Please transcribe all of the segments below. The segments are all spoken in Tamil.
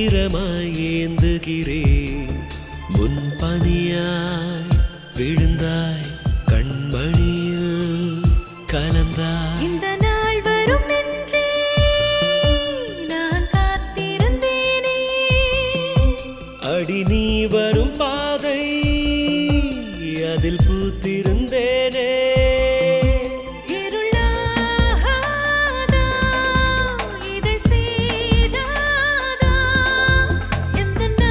ஈரமாய் ஏந்துகிறேன் முன் பனியாய் விழுந்தாய் கண்மணியில் கலந்தாய் இந்த நாள் வரும் என்றே நான் காத்திருந்தேனே அடி நீ வரும் பாதை அதில் பூத்திருந்தேனே இருளாகாதா, இதழ் சேராதா, எந்த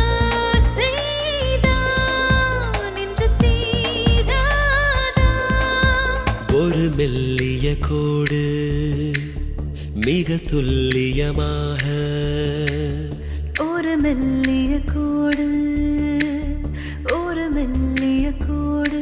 ஆசைதான் இன்று தீராதா? ஒரு மெல்லிய கோடு மிக துல்லியமாக ஒரு மெல்லிய கோடு ஒரு மெல்லிய கோடு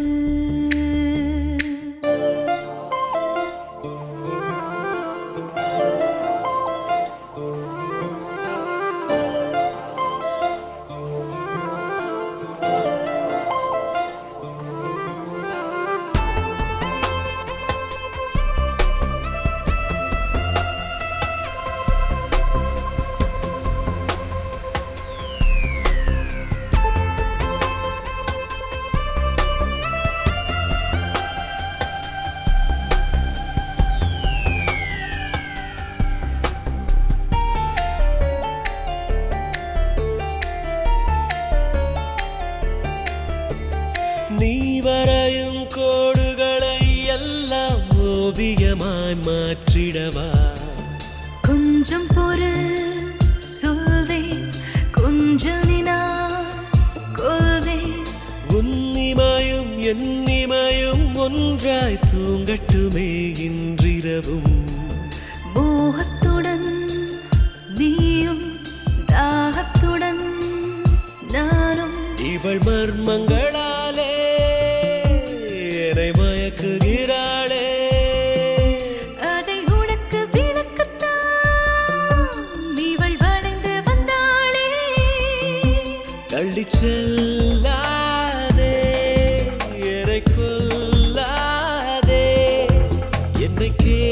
நீ வரையும் கோடுகளை எல்லாம் ஓவியமாய் மாற்றிடவா கொஞ்சம் பொறு சொல்வேன் கொஞ்சம் நினா கொள்வேன் உன்னிமையும் என்னிமையும் ஒன்றாய் தூங்கட்டுமே இன்றிரவும் மோகத்துடன் நீயும் தாகத்துடன் நானும் இவள் மர்மங்களாலே என்னை மயக்குகிறாளே அதை உனக்கு விளக்கத்தான் இவள் வளைந்து வந்தாளே தள்ளிச் செல்லாதே என்னை கொல்லாதே என்னை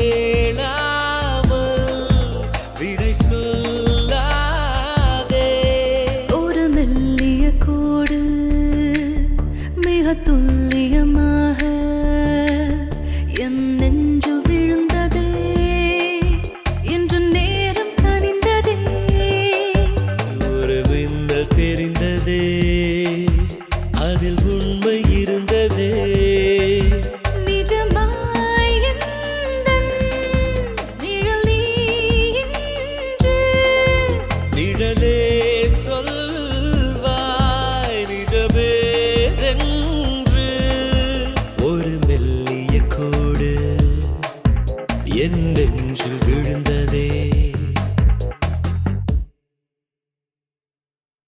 கேளாமல் விடை சொல்லாதே ஒரு மெல்லிய கோடு மிக துல்லியமாக என்னை